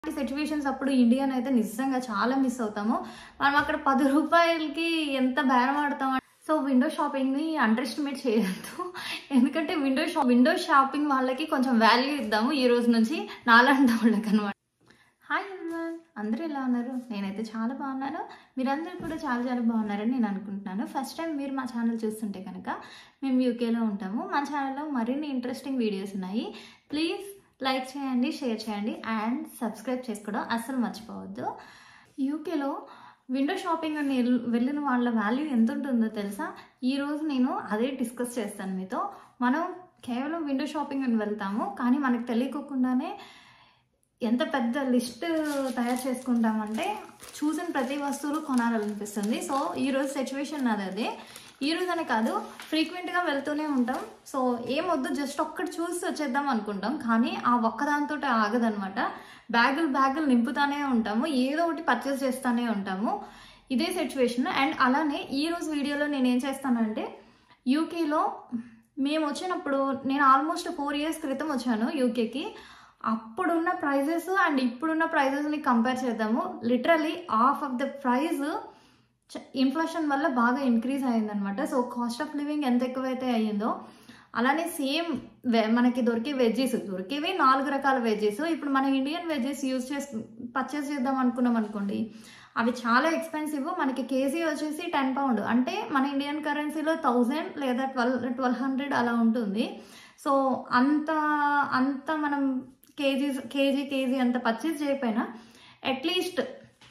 ఇలాంటి సిచ్యువేషన్స్ అప్పుడు ఇండియాని అయితే నిజంగా చాలా మిస్ అవుతాము మనం అక్కడ పది రూపాయలకి ఎంత బేరం ఆడతాం సో విండో షాపింగ్ ని అండర్ ఎస్టిమేట్ చేయొద్దు ఎందుకంటే విండో షాప్ విండో షాపింగ్ వాళ్ళకి కొంచెం వాల్యూ ఇద్దాము ఈ రోజు నుంచి నాలాంటి వాళ్ళకి అనమాట హాయ్ ఎవ్రీవన్ అందరూ ఎలా ఉన్నారు నేనైతే చాలా బాగున్నాను మీరందరూ కూడా చాలా చాలా బాగున్నారని నేను అనుకుంటున్నాను ఫస్ట్ టైం మీరు మా ఛానల్ చూస్తుంటే కనుక మేము యూకేలో ఉంటాము మా ఛానల్లో మరిన్ని ఇంట్రెస్టింగ్ వీడియోస్ ఉన్నాయి ప్లీజ్ లైక్ చేయండి షేర్ చేయండి అండ్ సబ్స్క్రైబ్ చేసుకోవడం అస్సలు మర్చిపోవద్దు యూకేలో విండో షాపింగ్ అని ఎల్- వెళ్ళిన వాళ్ళ వాల్యూ ఎంత ఉంటుందో తెలుసా ఈరోజు నేను అదే డిస్కస్ చేస్తాను మీతో మనం కేవలం విండో షాపింగ్ అని వెళ్తాము కానీ మనకు తెలియకోకుండానే ఎంత పెద్ద లిస్ట్ తయారు చేసుకుంటామంటే చూసిన ప్రతి వస్తువులు కొనాలనిపిస్తుంది సో ఈరోజు సిచ్యువేషన్ నాది అదే ఈ రోజు అనే కాదు ఫ్రీక్వెంట్గా వెళ్తూనే ఉంటాం సో ఏమొద్దు జస్ట్ ఒక్కటి చూసి వచ్చేద్దాం అనుకుంటాం కానీ ఆ ఒక్కదాంతో ఆగదనమాట బ్యాగులు బ్యాగులు నింపుతానే ఉంటాము ఏదో ఒకటి పర్చేస్ చేస్తూనే ఉంటాము ఇదే సిచ్యువేషన్ అండ్ అలానే ఈ రోజు వీడియోలో నేను ఏం చేస్తానంటే యూకేలో మేము వచ్చినప్పుడు నేను ఆల్మోస్ట్ ఫోర్ ఇయర్స్ క్రితం వచ్చాను యూకేకి అప్పుడున్న ప్రైజెస్ అండ్ ఇప్పుడున్న ప్రైజెస్ని కంపేర్ చేద్దాము literally half of the price inflation వల్ల బాగా ఇంక్రీజ్ అయిందనమాట సో కాస్ట్ ఆఫ్ లివింగ్ ఎంత ఎక్కువైతే అయ్యిందో అలానే సేమ్ మనకి దొరికే వెజ్జెస్ దొరికేవి నాలుగు రకాల వెజ్జెస్ ఇప్పుడు మన ఇండియన్ వెజ్జెస్ యూజ్ చేసి పర్చేస్ చేద్దాం అనుకున్నాం అనుకోండి అవి చాలా ఎక్స్పెన్సివ్ మనకి కేజీ వచ్చేసి టెన్ పౌండ్ అంటే మన ఇండియన్ కరెన్సీలో థౌజండ్ లేదా ట్వెల్వ్ ట్వెల్వ్ హండ్రెడ్ అలా ఉంటుంది సో అంత అంత మనం కేజీ కేజీ కేజీ అంత పర్చేస్ చేయకపోయినా అట్లీస్ట్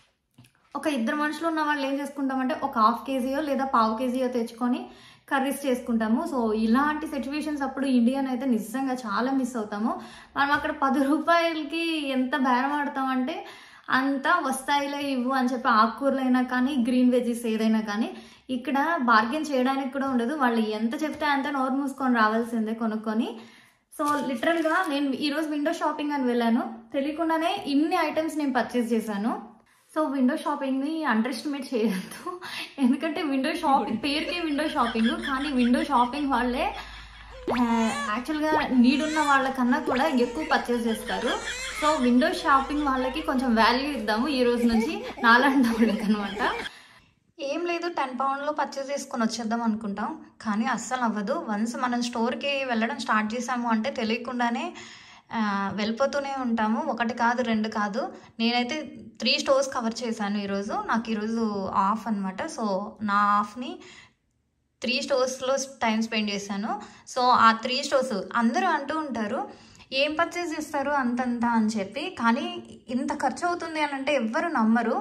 ఒక ఇద్దరు మనుషులు ఉన్న వాళ్ళు ఏం చేసుకుంటామంటే ఒక హాఫ్ కేజీయో లేదా పావు కేజీయో తెచ్చుకొని కర్రీస్ చేసుకుంటాము సో ఇలాంటి సిచ్యువేషన్స్ అప్పుడు ఇండియన్ అయితే నిజంగా చాలా మిస్ అవుతాము మనం అక్కడ పది రూపాయలకి ఎంత బేరం ఆడతామంటే అంతా వస్తాయిలే ఇవ్వు అని చెప్పి ఆకుకూరలైనా కానీ గ్రీన్ వెజెస్ ఏదైనా కానీ ఇక్కడ బార్గెన్ చేయడానికి కూడా ఉండదు వాళ్ళు ఎంత చెప్తే అంత నోరు మూసుకొని రావాల్సిందే కొనుక్కొని సో లిటరల్గా నేను ఈరోజు విండో షాపింగ్ అని వెళ్ళాను తెలియకుండానే ఇన్ని ఐటమ్స్ నేను పర్చేస్ చేశాను సో విండో షాపింగ్ ని అండర్ ఎస్టిమేట్ చేయొద్దు ఎందుకంటే విండో షాపింగ్ పేరుకే విండో షాపింగ్ కానీ విండో షాపింగ్ వాళ్ళే యాక్చువల్గా నీడున్న వాళ్ళకన్నా కూడా ఎక్కువ పర్చేస్ చేస్తారు సో విండో షాపింగ్ వాళ్ళకి కొంచెం వాల్యూ ఇద్దాము ఈ రోజు నుంచి నాలాంటి వాళ్ళకి అనమాట ఏం లేదు టెన్ పౌండ్లో పర్చేస్ చేసుకొని వచ్చేద్దాం అనుకుంటాం కానీ అస్సలు అవ్వదు వన్స్ మనం స్టోర్కి వెళ్ళడం స్టార్ట్ చేసాము అంటే తెలియకుండానే ఆ, వెళ్ళిపోతూనే ఉంటాము ఒకటి కాదు రెండు కాదు నేనైతే త్రీ స్టోర్స్ కవర్ చేశాను ఈరోజు నాకు ఈరోజు ఆఫ్ అనమాట సో నా ఆఫ్ని త్రీ స్టోర్స్లో టైం స్పెండ్ చేశాను సో ఆ త్రీ స్టోర్స్ అందరూ అంటూ ఉంటారు ఏం పర్చేస్ చేస్తారు అంతంత అని చెప్పి కానీ ఇంత ఖర్చు అవుతుంది అని అంటే ఎవ్వరు నమ్మరు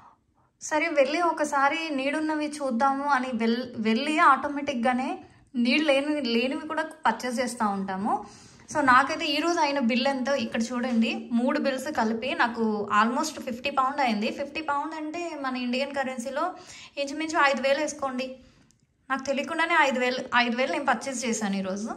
సరే వెళ్ళి ఒకసారి నీడున్నవి చూద్దాము అని వెల్ వెళ్ళి ఆటోమేటిక్గానే నీళ్ళు లేని లేనివి కూడా పర్చేస్ చేస్తూ ఉంటాము సో నాకైతే ఈ రోజు అయిన బిల్ ఎంతో ఇక్కడ చూడండి మూడు బిల్స్ కలిపి నాకు ఆల్మోస్ట్ ఫిఫ్టీ పౌండ్ అయింది ఫిఫ్టీ పౌండ్ అంటే మన ఇండియన్ కరెన్సీలో ఇంచుమించు ఐదు వేలు వేసుకోండి నాకు తెలియకుండానే ఐదు వేలు ఐదు వేలు నేను పర్చేస్ చేశాను ఈరోజు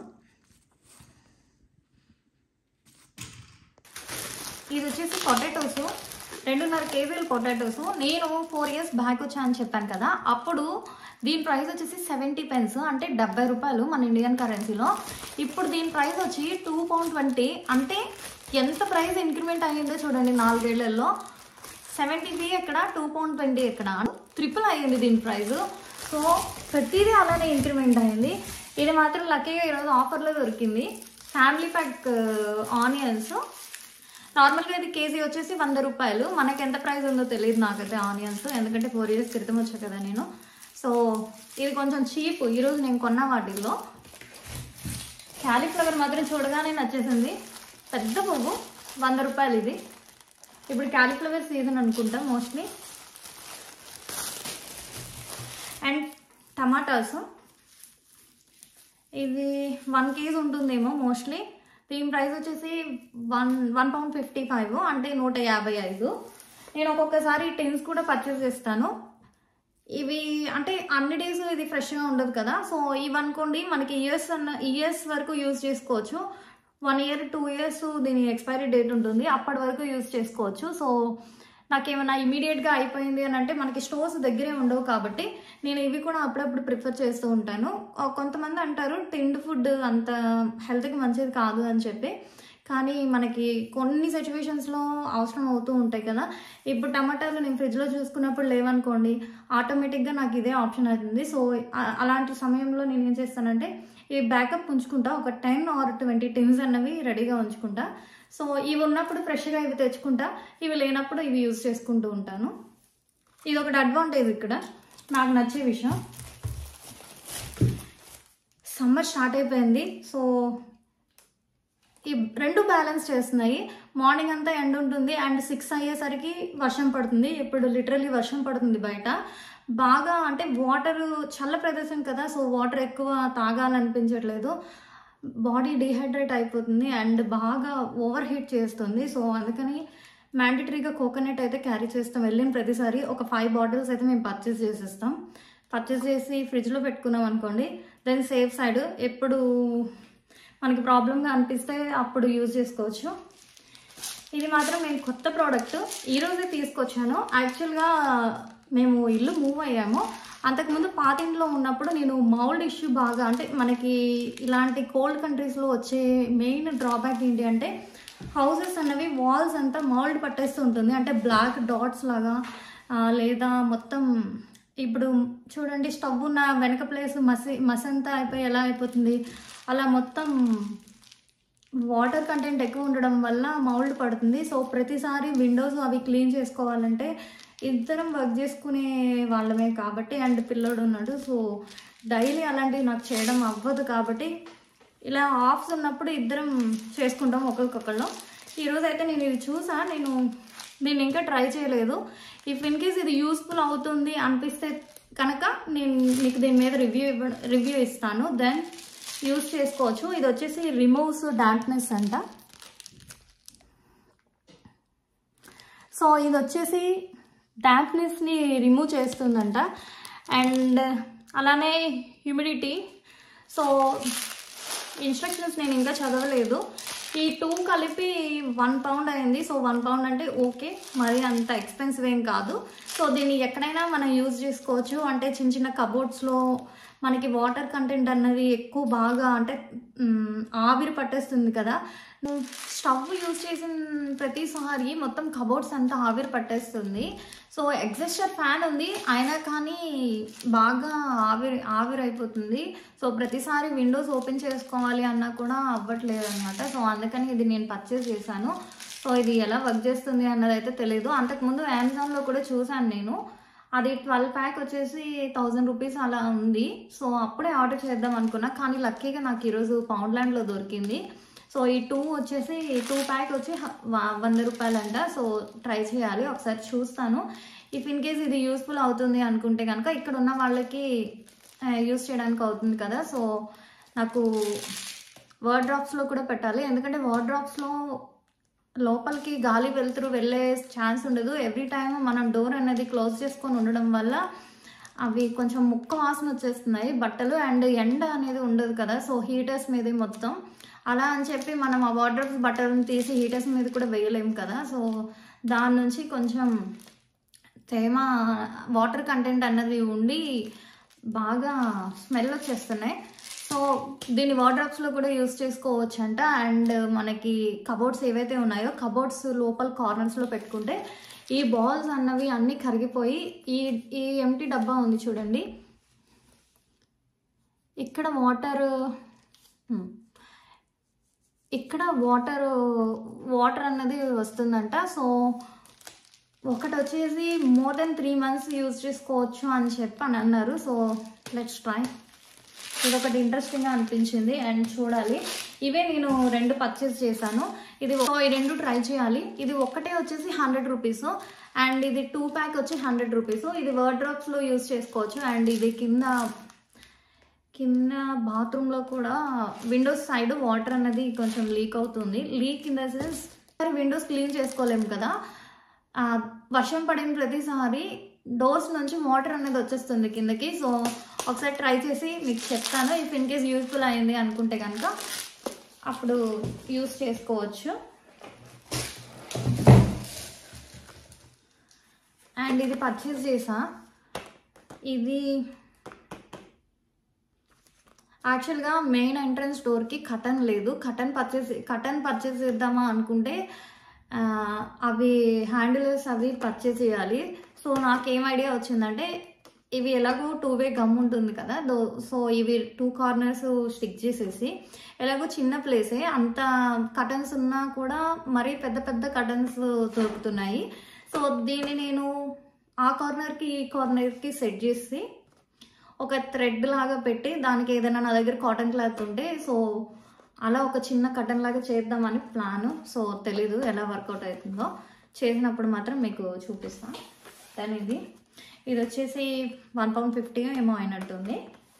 ఇది వచ్చేసి పొటాటోస్ రెండున్నర కేజీలు పొటాటోస్ నేను ఫోర్ ఇయర్స్ బ్యాక్ వచ్చా అని చెప్పాను కదా అప్పుడు దీని ప్రైస్ వచ్చేసి సెవెంటీ పెన్స్ అంటే డెబ్బై రూపాయలు మన ఇండియన్ కరెన్సీలో ఇప్పుడు దీని ప్రైస్ వచ్చి టూ పౌండ్ ట్వంటీ అంటే ఎంత ప్రైస్ ఇంక్రిమెంట్ అయ్యిందో చూడండి నాలుగేళ్లలో సెవెంటీకి ఎక్కడ టూ పౌండ్ ట్వంటీ ఎక్కడ ట్రిపుల్ అయ్యింది దీని ప్రైస్ సో ప్రతిదీ అలానే ఇంక్రిమెంట్ అయింది ఇది మాత్రం లక్కీగా ఈరోజు ఆఫర్లో దొరికింది ఫ్యామిలీ ప్యాక్ ఆనియన్స్ నార్మల్గా ఇది కేజీ వచ్చేసి వంద రూపాయలు మనకి ఎంత ప్రైస్ ఉందో తెలియదు నాకైతే ఆనియన్స్ ఎందుకంటే ఫోర్ ఇయర్స్ క్రితం వచ్చా కదా నేను సో ఇది కొంచెం చీప్ ఈరోజు నేను కొన్న వాటిల్లో క్యాలీఫ్లవర్ మాత్రం చూడగానే నచ్చేసింది పెద్ద పువ్వు వంద రూపాయలు ఇది ఇప్పుడు క్యాలీఫ్లవర్ సీజన్ అనుకుంటా మోస్ట్లీ అండ్ టమాటాస్ ఇది వన్ కేజీ ఉంటుందేమో మోస్ట్లీ దీని ప్రైస్ వచ్చేసి one one pound fifty five అంటే నూట యాభై ఐదు నేను ఒక్కొక్కసారి టెన్స్ కూడా పర్చేస్ చేస్తాను ఇవి అంటే అన్ని డేస్ ఇది ఫ్రెష్గా ఉండదు కదా సో ఇవి అనుకోండి మనకి ఇయర్స్ అన్న ఇయర్స్ వరకు యూజ్ చేసుకోవచ్చు వన్ ఇయర్ టూ ఇయర్స్ దీని ఎక్స్పైరీ డేట్ ఉంటుంది అప్పటి వరకు యూజ్ చేసుకోవచ్చు సో నాకేమైనా ఇమీడియట్గా అయిపోయింది అని అంటే మనకి స్టోర్స్ దగ్గరే ఉండవు కాబట్టి నేను ఇవి కూడా అప్పుడప్పుడు ప్రిఫర్ చేస్తూ ఉంటాను ఆ, కొంతమంది అంటారు తిండి ఫుడ్ అంత హెల్త్కి మంచిది కాదు అని చెప్పి కానీ మనకి కొన్ని సిచ్యువేషన్స్లో అవసరం అవుతూ ఉంటాయి కదా ఇప్పుడు టమాటాలు నేను ఫ్రిడ్జ్లో చూసుకున్నప్పుడు లేవనుకోండి ఆటోమేటిక్గా నాకు ఇదే ఆప్షన్ అవుతుంది సో ఆ- అలాంటి సమయంలో నేను ఏం చేస్తానంటే ఈ బ్యాకప్ ఉంచుకుంటా ఒక టెన్ ఆర్ ట్వంటీ టిన్స్ అన్నవి రెడీగా ఉంచుకుంటా సో ఇవి ఉన్నప్పుడు ఫ్రెష్గా ఇవి తెచ్చుకుంటా ఇవి లేనప్పుడు ఇవి యూజ్ చేసుకుంటూ ఉంటాను ఇది ఒకటి అడ్వాంటేజ్ ఇక్కడ నాకు నచ్చే విషయం సమ్మర్ స్టార్ట్ అయిపోయింది సో ఈ రెండు బ్యాలెన్స్ చేస్తున్నాయి మార్నింగ్ అంతా ఎండ ఉంటుంది అండ్ సిక్స్ అయ్యేసరికి వర్షం పడుతుంది ఇప్పుడు లిటరలీ వర్షం పడుతుంది బయట బాగా అంటే వాటర్ చల్ల ప్రదేశం కదా సో వాటర్ ఎక్కువ తాగాలనిపించట్లేదు బాడీ డిహైడ్రేట్ అయిపోతుంది అండ్ బాగా ఓవర్ హీట్ చేస్తుంది సో అందుకని మ్యాండటరీగా కోకోనట్ అయితే క్యారీ చేస్తాం వెళ్ళిన ప్రతిసారి ఒక ఫైవ్ బాటిల్స్ అయితే మేము పర్చేస్ చేసేస్తాం పర్చేస్ చేసి ఫ్రిడ్జ్లో పెట్టుకున్నాం అనుకోండి దెన్ సేఫ్ సైడ్ ఎప్పుడు మనకి ప్రాబ్లంగా అనిపిస్తే అప్పుడు యూజ్ చేసుకోవచ్చు ఇది మాత్రం నేను కొత్త ప్రోడక్ట్ ఈరోజే తీసుకొచ్చాను యాక్చువల్గా మేము ఇల్లు మూవ్ అయ్యాము అంతకుముందు పాతింట్లో ఉన్నప్పుడు నేను మౌల్డ్ ఇష్యూ బాగా అంటే మనకి ఇలాంటి కోల్డ్ కంట్రీస్లో వచ్చే మెయిన్ డ్రాబ్యాక్ ఏంటి అంటే హౌసెస్ అన్నవి వాల్స్ అంతా మౌల్డ్ పట్టేస్తూ ఉంటుంది అంటే బ్లాక్ డాట్స్ లాగా ఆ, లేదా మొత్తం ఇప్పుడు చూడండి స్టవ్ ఉన్న వెనక ప్లేస్ మసి మసి అంతా అయిపోయి ఎలా అయిపోతుంది అలా మొత్తం వాటర్ కంటెంట్ ఎక్కువ ఉండడం వల్ల మౌల్డ్ పడుతుంది సో ప్రతిసారి విండోస్ అవి క్లీన్ చేసుకోవాలంటే ఇద్దరం వర్క్ చేసుకునే వాళ్ళమే కాబట్టి అండ్ పిల్లోడు ఉన్నాడు సో డైలీ అలాంటివి నాకు చేయడం అవ్వదు కాబట్టి ఇలా ఆఫ్స్ ఉన్నప్పుడు ఇద్దరం చేసుకుంటాం ఒకరికొకళ్ళు ఈరోజు అయితే నేను ఇది చూసా నేను నేను ఇంకా ట్రై చేయలేదు ఇఫ్ ఇన్ కేస్ ఇది యూస్ఫుల్ అవుతుంది అనిపిస్తే కనుక నేను మీకు దీని మీద రివ్యూ ఇవ్వ రివ్యూ ఇస్తాను దెన్ యూస్ చేసుకోవచ్చు ఇది వచ్చేసి రిమూవ్స్ డాంప్నెస్ అంట సో ఇది వచ్చేసి డాంప్నెస్ని రిమూవ్ చేస్తుందంట అండ్ అలానే హ్యూమిడిటీ సో ఇన్స్ట్రక్షన్స్ నేను ఇంకా చదవలేదు ఈ టూ కలిపి వన్ పౌండ్ అయింది సో వన్ పౌండ్ అంటే ఓకే మరి అంత ఎక్స్పెన్సివ్ ఏం కాదు సో దీన్ని ఎక్కడైనా మనం యూజ్ చేసుకోవచ్చు అంటే చిన్న చిన్న కబోర్డ్స్లో మనకి వాటర్ కంటెంట్ అన్నది ఎక్కువ బాగా అంటే మ్, ఆవిరి పట్టేస్తుంది కదా స్టవ్ యూజ్ చేసిన ప్రతిసారి మొత్తం కబోర్డ్స్ అంతా ఆవిరి పట్టేస్తుంది సో ఎగ్జస్టర్ ఫ్యాన్ ఉంది అయినా కానీ బాగా ఆవిరి ఆవిరి అయిపోతుంది సో ప్రతిసారి విండోస్ ఓపెన్ చేసుకోవాలి అన్నా కూడా అవ్వట్లేదు అనమాట సో అందుకని ఇది నేను పర్చేస్ చేశాను సో ఇది ఎలా వర్క్ చేస్తుంది అన్నది అయితే తెలియదు అంతకుముందు అమెజాన్లో కూడా చూశాను నేను అది ట్వెల్వ్ ప్యాక్ వచ్చేసి థౌజండ్ రూపీస్ అలా ఉంది సో అప్పుడే ఆర్డర్ చేద్దాం అనుకున్నా కానీ లక్కీగా నాకు ఈరోజు పౌండ్లాండ్లో దొరికింది సో ఈ టూ వచ్చేసి టూ ప్యాక్ వచ్చి హ- వ- వంద రూపాయలంట సో ట్రై చేయాలి ఒకసారి చూస్తాను ఇఫ్ ఇన్ కేస్ ఇది యూస్ఫుల్ అవుతుంది అనుకుంటే కనుక ఇక్కడ ఉన్న వాళ్ళకి యూస్ చేయడానికి అవుతుంది కదా సో నాకు వర్డ్ డ్రాప్స్లో కూడా పెట్టాలి ఎందుకంటే వర్డ్ డ్రాప్స్లో లోపలికి గాలి వెలుతురు వెళ్ళే ఛాన్స్ ఉండదు ఎవ్రీ టైం మనం డోర్ అనేది క్లోజ్ చేసుకొని ఉండడం వల్ల అవి కొంచెం ముక్క వాసన వచ్చేస్తున్నాయి బట్టలు అండ్ ఎండ అనేది ఉండదు కదా సో హీటర్స్ మీద మొత్తం అలా అని చెప్పి మనం ఆ వాటర్ బట్టలను తీసి హీటర్స్ మీద కూడా వేయలేము కదా సో దాని నుంచి కొంచెం తేమ వాటర్ కంటెంట్ అన్నది ఉండి బాగా స్మెల్ వచ్చేస్తున్నాయి సో దీన్ని వార్డ్రాప్స్లో కూడా యూస్ చేసుకోవచ్చు అంట అండ్ మనకి కబోర్డ్స్ ఏవైతే ఉన్నాయో కబోర్డ్స్ లోపల కార్నర్స్లో పెట్టుకుంటే ఈ బాల్స్ అన్నవి అన్నీ కరిగిపోయి ఈ ఈ ఎంటీ డబ్బా ఉంది చూడండి ఇక్కడ వాటర్ ఇక్కడ వాటర్ వాటర్ అన్నది వస్తుందంట సో ఒకటి వచ్చేసి more than three months use చేసుకోవచ్చు అని చెప్పి అని అన్నారు సో లెట్స్ ట్రై ఇది ఒకటి ఇంట్రెస్టింగ్గా అనిపించింది అండ్ చూడాలి ఇవే నేను రెండు పర్చేస్ చేశాను ఇది సో ఈ రెండు ట్రై చేయాలి ఇది ఒక్కటే వచ్చేసి హండ్రెడ్ రూపీస్ అండ్ ఇది టూ ప్యాక్ వచ్చి హండ్రెడ్ రూపీస్ ఇది వర్డ్ డ్రాప్స్లో యూజ్ చేసుకోవచ్చు అండ్ ఇది కింద కింద బాత్రూంలో కూడా విండోస్ సైడ్ వాటర్ అనేది కొంచెం లీక్ అవుతుంది leak in the sense windows clean చేసుకోలేము కదా ఆ, వర్షం పడిన ప్రతిసారి డోర్స్ నుంచి వాటర్ అనేది వచ్చేస్తుంది కిందకి సో ఒకసారి ట్రై చేసి మీకు చెప్తాను ఇఫ్ ఇన్ కేస్ యూస్ఫుల్ అయింది అనుకుంటే కనుక అప్పుడు యూస్ చేసుకోవచ్చు అండ్ ఇది పర్చేస్ చేసా ఇది యాక్చువల్గా మెయిన్ ఎంట్రన్స్ డోర్కి కటన్ లేదు కటన్ పర్చేస్ కటన్ పర్చేస్ చేద్దామా అనుకుంటే ఆ, అవి హ్యాండిల్స్ అవి పర్చేస్ చేయాలి సో నాకేం ఐడియా వచ్చిందంటే ఇవి ఎలాగో టూ వే గమ్ ఉంటుంది కదా దో సో ఇవి టూ కార్నర్స్ స్టిక్ చేసేసి ఎలాగో చిన్న ప్లేసే అంత కటన్స్ ఉన్నా కూడా మరీ పెద్ద పెద్ద కటన్స్ దొరుకుతున్నాయి సో దీన్ని నేను ఆ కార్నర్కి ఈ కార్నర్కి సెట్ చేసి ఒక థ్రెడ్ లాగా పెట్టి దానికి ఏదైనా నా దగ్గర కాటన్ క్లాత్ ఉంటే సో అలా ఒక చిన్న కటన్ లాగా చేద్దామని ప్లాన్ సో తెలీదు ఎలా వర్కౌట్ అవుతుందో చేసినప్పుడు మాత్రం మీకు చూపిస్తాను దాని ఇది ఇది వచ్చేసి వన్ పౌండ్ ఫిఫ్టీ ఏమో అయినట్టుంది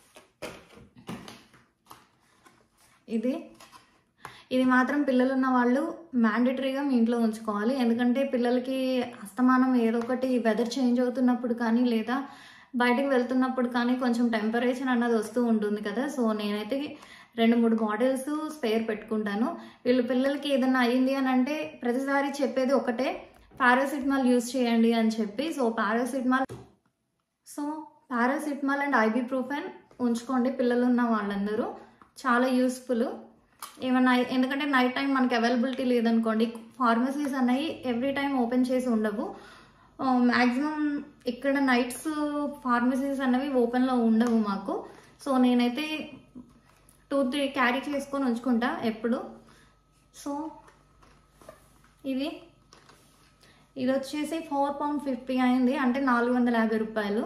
ఇది ఇది మాత్రం పిల్లలు ఉన్న వాళ్ళు మ్యాండేటరీగా మీ ఇంట్లో ఉంచుకోవాలి ఎందుకంటే పిల్లలకి అస్తమానం ఏదో ఒకటి వెదర్ చేంజ్ అవుతున్నప్పుడు కానీ లేదా బయటకు వెళ్తున్నప్పుడు కానీ కొంచెం టెంపరేచర్ అన్నది వస్తూ ఉంటుంది కదా సో నేనైతే రెండు మూడు బాటిల్స్ స్పేర్ పెట్టుకుంటాను వీళ్ళు పిల్లలకి ఏదైనా అయ్యింది అని అంటే ప్రతిసారి చెప్పేది ఒకటే పారాసిటమాల్ యూస్ చేయండి అని చెప్పి so paracetamol so paracetamol and ibuprofen ఉంచుకోండి పిల్లలు ఉన్న వాళ్ళందరూ చాలా యూస్ఫుల్ ఏమన్నా ఎందుకంటే నైట్ టైం మనకి అవైలబిలిటీ లేదనుకోండి ఫార్మసీస్ అన్నవి ఎవ్రీ టైం ఓపెన్ చేసి ఉండవు మ్యాక్సిమం ఇక్కడ నైట్స్ ఫార్మసీస్ అన్నవి ఓపెన్లో ఉండవు మాకు సో నేనైతే టూ త్రీ క్యారీ చేసుకొని ఉంచుకుంటా ఎప్పుడు సో ఇది ఇది వచ్చేసి ఫోర్ పౌండ్ ఫిఫ్టీ అయింది అంటే నాలుగు వందల యాభై రూపాయలు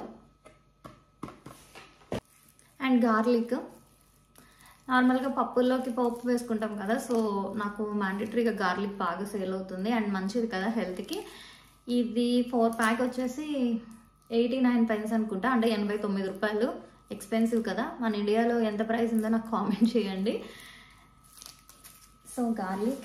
అండ్ గార్లిక్ నార్మల్గా పప్పుల్లోకి పప్పు వేసుకుంటాం కదా సో నాకు మ్యాండేటరీగా గార్లిక్ బాగా సేల్ అవుతుంది అండ్ మంచిది కదా హెల్త్కి ఇది ఫోర్ ప్యాక్ వచ్చేసి ఎయిటీ నైన్ పెన్స్ అనుకుంటా అంటే ఎనభై తొమ్మిది రూపాయలు ఎక్స్పెన్సివ్ కదా మన ఇండియాలో ఎంత ప్రైస్ ఉందో నాకు కామెంట్ చేయండి సో గార్లిక్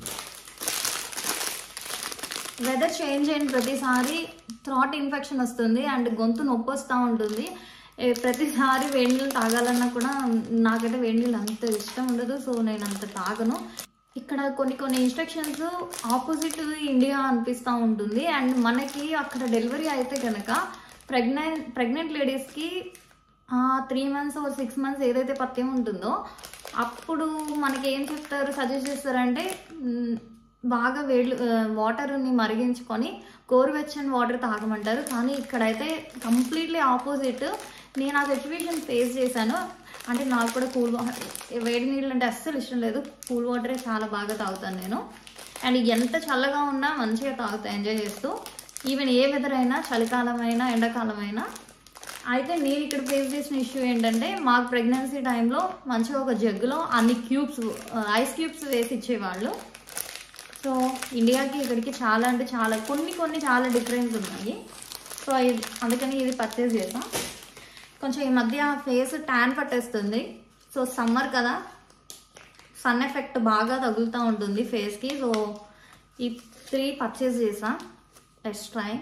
వెదర్ చేంజ్ అయిన ప్రతిసారి థ్రాట్ ఇన్ఫెక్షన్ వస్తుంది అండ్ గొంతు నొప్పి వస్తూ ఉంటుంది ఏ ప్రతిసారి వేడి నీళ్ళు తాగాలన్నా కూడా నాకైతే వేడి నీళ్ళు అంత ఇష్టం ఉండదు సో నేను అంత తాగను ఇక్కడ కొన్ని కొన్ని ఇన్స్ట్రక్షన్స్ ఆపోజిట్ ఇండియా అనిపిస్తూ ఉంటుంది అండ్ మనకి అక్కడ డెలివరీ అయితే కనుక ప్రెగ్నెంట్ ప్రెగ్నెంట్ లేడీస్కి three months or six months ఏదైతే పత్యం ఉంటుందో అప్పుడు మనకి ఏం చెప్తారు సజెస్ట్ చేస్తారంటే మ్, బాగా వేడి వాటర్ని మరిగించుకొని గోరువెచ్చని వాటర్ తాగమంటారు కానీ ఇక్కడైతే కంప్లీట్లీ ఆపోజిట్ నేను ఆ సిచ్యువేషన్ ఫేస్ చేశాను అంటే నాకు కూడా కూల్ వేడి నీళ్ళు అంటే అస్సలు ఇష్టం లేదు కూల్ వాటరే చాలా బాగా తాగుతాను నేను అండ్ ఎంత చల్లగా ఉన్నా మంచిగా తాగుతా ఎంజాయ్ చేస్తూ ఈవెన్ ఏ వెదర్ అయినా చలికాలం అయినా ఎండాకాలం అయినా అయితే నేను ఇక్కడ ఫేస్ చేసిన ఇష్యూ ఏంటంటే మాకు ప్రెగ్నెన్సీ టైంలో మంచిగా ఒక జగ్గులో అన్ని క్యూబ్స్ ఐస్ క్యూబ్స్ వేసి ఇచ్చేవాళ్ళు సో ఇండియాకి ఇక్కడికి చాలా అంటే చాలా కొన్ని కొన్ని చాలా డిఫరెన్స్ ఉన్నాయి సో ఇది అందుకని ఇది పర్చేస్ చేసాం కొంచెం ఈ మధ్య ఫేస్ ట్యాన్ పట్టేస్తుంది సో సమ్మర్ కదా సన్ ఎఫెక్ట్ బాగా తగులుతూ ఉంటుంది ఫేస్కి సో ఈ త్రీ పర్చేస్ చేసా లెట్స్ ట్రై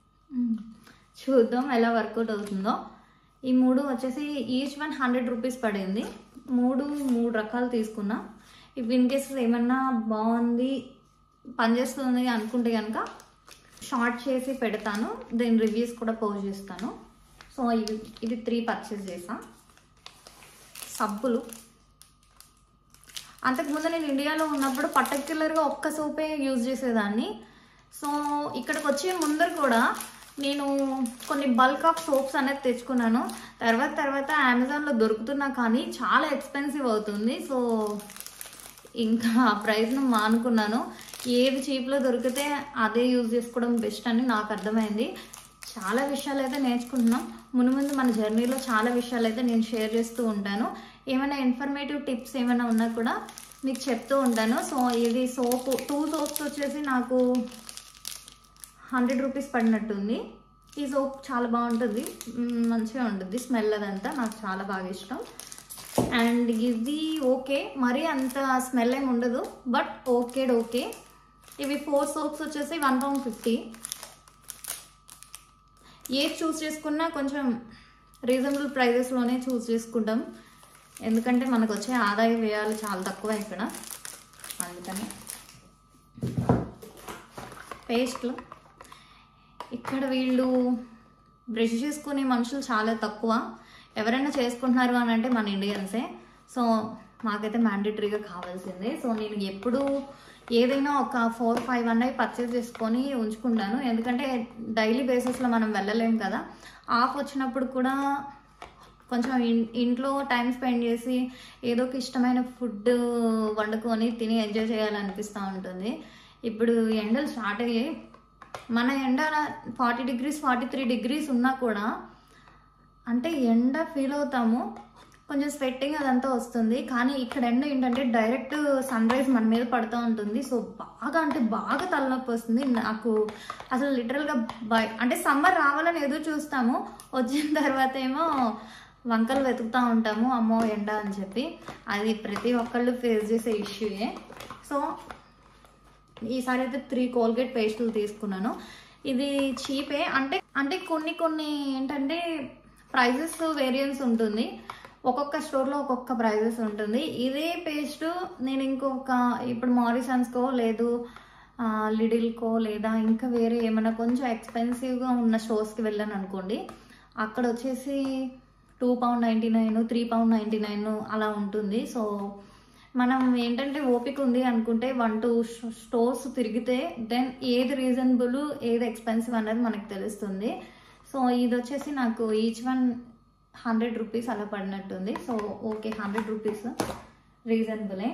చూద్దాం ఎలా వర్కౌట్ అవుతుందో ఈ మూడు వచ్చేసి ఈచ్ వన్ హండ్రెడ్ రూపీస్ పడింది మూడు మూడు రకాలు తీసుకున్నా ఇఫ్ ఇన్ కేస్ ఏమన్నా బాగుంది పనిచేస్తుంది అనుకుంటే కనుక షార్ట్ చేసి పెడతాను దీని రివ్యూస్ కూడా పోస్ట్ చేస్తాను సో ఇవి ఇది త్రీ పర్చేస్ చేసా సబ్బులు అంతకుముందు నేను ఇండియాలో ఉన్నప్పుడు పర్టిక్యులర్గా ఒక్క సోపే యూజ్ చేసేదాన్ని సో ఇక్కడికి వచ్చే ముందర కూడా నేను కొన్ని బల్క్ ఆఫ్ సోప్స్ అనేది తెచ్చుకున్నాను తర్వాత తర్వాత అమెజాన్లో దొరుకుతున్నా కానీ చాలా ఎక్స్పెన్సివ్ అవుతుంది సో ఇంకా ఆ ప్రైస్ను మానుకున్నాను ఏది చీప్లో దొరికితే అదే యూజ్ చేసుకోవడం బెస్ట్ అని నాకు అర్థమైంది చాలా విషయాలు అయితే నేర్చుకుంటున్నాం మును ముందు మన జర్నీలో చాలా విషయాలు అయితే నేను షేర్ చేస్తూ ఉంటాను ఏమైనా ఇన్ఫర్మేటివ్ టిప్స్ ఏమైనా ఉన్నా కూడా మీకు చెప్తూ ఉంటాను సో ఇది సోప్ టూ సోప్స్ వచ్చేసి నాకు హండ్రెడ్ రూపీస్ పడినట్టుంది ఈ సోప్ చాలా బాగుంటుంది మ్, మంచిగా ఉంటుంది స్మెల్ అదంతా నాకు చాలా బాగా ఇష్టం అండ్ ఇది ఓకే మరీ అంత స్మెల్ ఏమి ఉండదు బట్ ఓకే ఓకే ఇవి ఫోర్ సోప్స్ వచ్చేసి వన్ పౌండ్ ఫిఫ్టీ ఏది చూస్ చేసుకున్నా కొంచెం రీజనబుల్ ప్రైజెస్లోనే చూస్ చేసుకుంటాం ఎందుకంటే మనకు వచ్చే ఆదాయ వ్యయాలు చాలా తక్కువ ఇక్కడ అందుకని పేస్ట్లు ఇక్కడ వీళ్ళు బ్రష్ చేసుకునే మనుషులు చాలా తక్కువ ఎవరైనా చేసుకుంటున్నారు అని అంటే మన ఇండియన్సే సో మాకైతే మ్యాండేటరీగా కావాల్సిందే సో నేను ఎప్పుడు ఏదైనా ఒక ఫోర్ ఫైవ్ అన్నవి పర్చేస్ చేసుకొని ఉంచుకుంటాను ఎందుకంటే డైలీ బేసిస్లో మనం వెళ్ళలేం కదా ఆఫ్ వచ్చినప్పుడు కూడా కొంచెం ఇన్- ఇంట్లో టైం స్పెండ్ చేసి ఏదో ఒక ఇష్టమైన ఫుడ్ వండుకొని తిని ఎంజాయ్ చేయాలనిపిస్తూ ఉంటుంది ఇప్పుడు ఎండలు స్టార్ట్ అయ్యాయి మన ఎండ forty degrees forty three degrees ఉన్నా కూడా అంటే ఎండ ఫీల్ అవుతాము కొంచెం స్వెట్టింగ్ అదంతా వస్తుంది కానీ ఇక్కడ ఎండ ఏంటంటే డైరెక్ట్ సన్ రైజ్ మన మీద పడుతూ ఉంటుంది సో బాగా అంటే బాగా తలనొప్పి వస్తుంది నాకు అసలు లిటరల్గా బై అంటే సమ్మర్ రావాలని ఎదురు చూస్తాము వచ్చిన తర్వాత ఏమో వంకలు వెతుకుతూ ఉంటాము అమ్మో ఎండ అని చెప్పి అది ప్రతి ఒక్కళ్ళు ఫేస్ చేసే ఇష్యూయే సో ఈసారి అయితే త్రీ కోల్గేట్ పేస్టులు తీసుకున్నాను ఇది చీపే అంటే అంటే కొన్ని కొన్ని ఏంటంటే ప్రైజెస్ వేరియన్స్ ఉంటుంది ఒక్కొక్క స్టోర్లో ఒక్కొక్క ప్రైజెస్ ఉంటుంది ఇదే పేస్ట్ నేను ఇంకొక ఇప్పుడు మారిసన్స్కో లేదు ఆ, లిడిల్కో లేదా ఇంకా వేరే ఏమైనా కొంచెం ఎక్స్పెన్సివ్గా ఉన్న స్టోర్స్కి వెళ్ళాను అనుకోండి అక్కడ వచ్చేసి two pound ninety nine three pound ninety nine అలా ఉంటుంది సో మనం ఏంటంటే ఓపిక ఉంది అనుకుంటే వన్ టూ స్టోర్స్ తిరిగితే దెన్ ఏది రీజనబుల్ ఏది ఎక్స్పెన్సివ్ అనేది మనకు తెలుస్తుంది సో ఇది వచ్చేసి నాకు ఈచ్ వన్ హండ్రెడ్ రూపీస్ అలా పడినట్టుంది సో ఓకే హండ్రెడ్ రూపీస్ రీజనబులే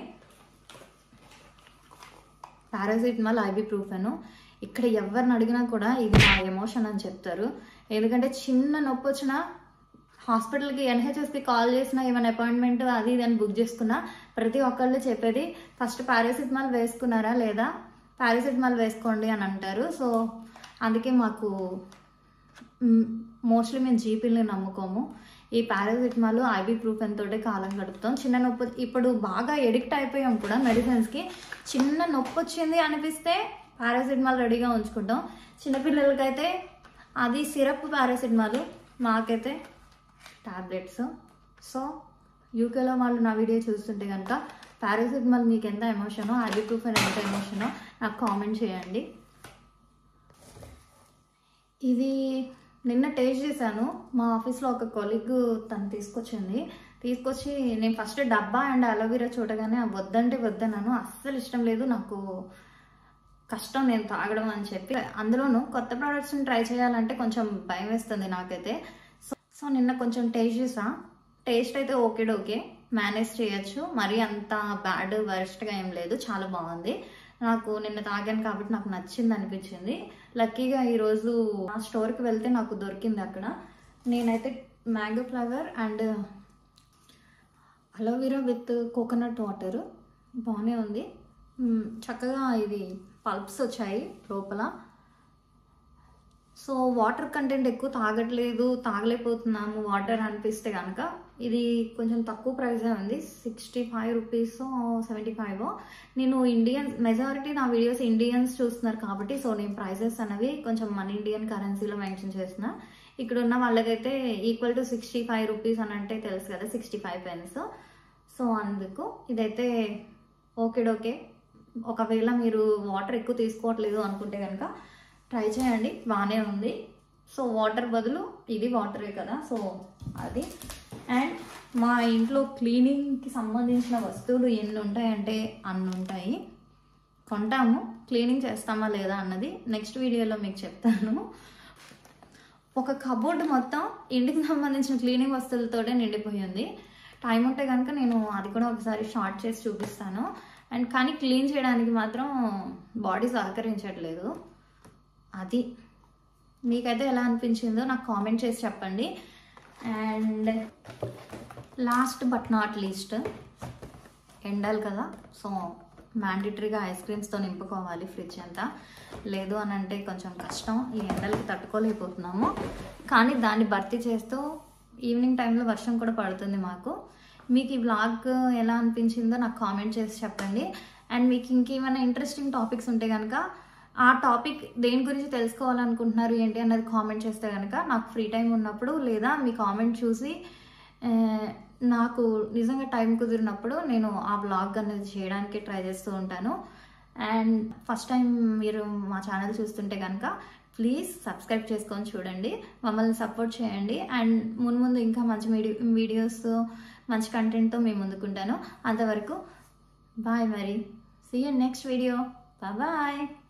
పారాసిటమాల్ ఐబీ ప్రూఫెను ఇక్కడ ఎవరిని అడిగినా కూడా ఇది నా ఎమోషన్ అని చెప్తారు ఎందుకంటే చిన్న నొప్పి వచ్చినా హాస్పిటల్కి ఎన్హెచ్ఎస్కి కాల్ చేసిన ఏమైనా అపాయింట్మెంట్ అది ఇది అని బుక్ చేసుకున్నా ప్రతి ఒక్కళ్ళు చెప్పేది ఫస్ట్ పారాసిటమాల్ వేసుకున్నారా లేదా పారాసిటమాల్ వేసుకోండి అని అంటారు సో అందుకే మాకు మోస్ట్లీ మేము జీపీలని నమ్ముకోము ఈ పారాసిటమాల్ ఐబీ ప్రూఫ్ తోటే కాలం గడుపుతాం చిన్న నొప్పి ఇప్పుడు బాగా ఎడిక్ట్ అయిపోయాం కూడా మెడిసిన్స్కి చిన్న నొప్పి వచ్చింది అనిపిస్తే పారాసిటమాల్ రెడీగా ఉంచుకుంటాం చిన్నపిల్లలకైతే అది సిరప్ పారాసిటమాల్ మాకైతే టాబ్లెట్స్ సో యూకేలో వాళ్ళు నా వీడియో చూస్తుంటే కనుక పారాసిటమాల్ మీకు ఎంత ఎమోషనో ఐబీ ప్రూఫ్ ఎంత ఎమోషనో నాకు కామెంట్ చేయండి ఇది నిన్న టేస్ట్ చేశాను మా ఆఫీస్లో ఒక కొలీగ్ తను తీసుకొచ్చింది తీసుకొచ్చి నేను ఫస్ట్ డబ్బా అండ్ అలోవెరా చూడగానే "ఆ, వద్దంటే వద్దన్నాను అస్సలు ఇష్టం లేదు నాకు కష్టం నేను తాగడం అని చెప్పి అందులోనూ కొత్త ప్రోడక్ట్స్ని ట్రై చేయాలంటే కొంచెం భయం వేస్తుంది నాకైతే సో సో నిన్న కొంచెం టేస్ట్ చేసా టేస్ట్ అయితే ఓకే ఓకే మేనేజ్ చేయొచ్చు మరీ అంత బ్యాడ్ వరస్ట్గా ఏం లేదు చాలా బాగుంది నాకు నిన్న తాగాను కాబట్టి నాకు నచ్చింది అనిపించింది లక్కీగా ఈరోజు ఆ స్టోర్కి వెళ్తే నాకు దొరికింది అక్కడ నేనైతే mango flavour and aloe vera with coconut water బాగానే ఉంది మ్, చక్కగా ఇది పల్ప్స్ వచ్చాయి లోపల సో వాటర్ కంటెంట్ ఎక్కువ తాగట్లేదు తాగలేకపోతున్నాము వాటర్ అనిపిస్తే కనుక ఇది కొంచెం తక్కువ ప్రైజే ఉంది sixty five rupees seventy five నేను ఇండియన్ మెజారిటీ నా వీడియోస్ ఇండియన్స్ చూస్తున్నారు కాబట్టి సో నేను ప్రైజెస్ అనేవి కొంచెం మన ఇండియన్ కరెన్సీలో మెన్షన్ చేసిన ఇక్కడ ఉన్న వాళ్ళకైతే equal to sixty five rupees అని అంటే తెలుసు కదా సిక్స్టీ ఫైవ్ పెన్స్ సో అందుకు ఇదైతే ఓకే ఓకే ఒకవేళ మీరు వాటర్ ఎక్కువ తీసుకోవట్లేదు అనుకుంటే కనుక ట్రై చేయండి బాగానే ఉంది సో వాటర్ బదులు ఇది వాటరే కదా సో అది అండ్ మా ఇంట్లో క్లీనింగ్కి సంబంధించిన వస్తువులు ఎన్ని ఉంటాయంటే అన్ని ఉంటాయి కొంటాము క్లీనింగ్ చేస్తామా లేదా అన్నది నెక్స్ట్ వీడియోలో మీకు చెప్తాను ఒక కబోర్డ్ మొత్తం ఇంటికి సంబంధించిన క్లీనింగ్ వస్తువులతోటే నిండిపోయింది టైం ఉంటే కనుక నేను అది కూడా ఒకసారి షార్ట్ చేసి చూపిస్తాను అండ్ కానీ క్లీన్ చేయడానికి మాత్రం బాడీ సహకరించట్లేదు అది మీకైతే ఎలా అనిపించిందో నాకు కామెంట్ చేసి చెప్పండి and last but not least ఎండాలి కదా సో మ్యాండేటరీగా ఐస్ క్రీమ్స్తో నింపుకోవాలి ఫ్రిడ్జ్ అంతా లేదు అని అంటే కొంచెం కష్టం ఈ ఎండలకి తట్టుకోలేకపోతున్నాము కానీ దాన్ని భర్తీ చేస్తూ ఈవినింగ్ టైంలో వర్షం కూడా పడుతుంది మాకు మీకు ఈ వ్లాగ్ ఎలా అనిపించిందో నాకు కామెంట్ చేసి చెప్పండి అండ్ మీకు ఇంకేమైనా ఇంట్రెస్టింగ్ టాపిక్స్ ఉంటే కనుక ఆ టాపిక్ దేని గురించి తెలుసుకోవాలనుకుంటున్నారు ఏంటి అన్నది కామెంట్ చేస్తే కనుక నాకు ఫ్రీ టైం ఉన్నప్పుడు లేదా మీ కామెంట్ చూసి ఆ, నాకు నిజంగా టైం కుదిరినప్పుడు నేను ఆ బ్లాగ్ అనేది చేయడానికి ట్రై చేస్తూ ఉంటాను అండ్ ఫస్ట్ టైం మీరు మా ఛానల్ చూస్తుంటే కనుక ప్లీజ్ సబ్స్క్రైబ్ చేసుకొని చూడండి మమ్మల్ని సపోర్ట్ చేయండి అండ్ ముందు ముందు ఇంకా మంచి వీడియో వీడియోస్ మంచి కంటెంట్తో మేము ముందుకుంటాను అంతవరకు బాయ్ మరి see you next video bye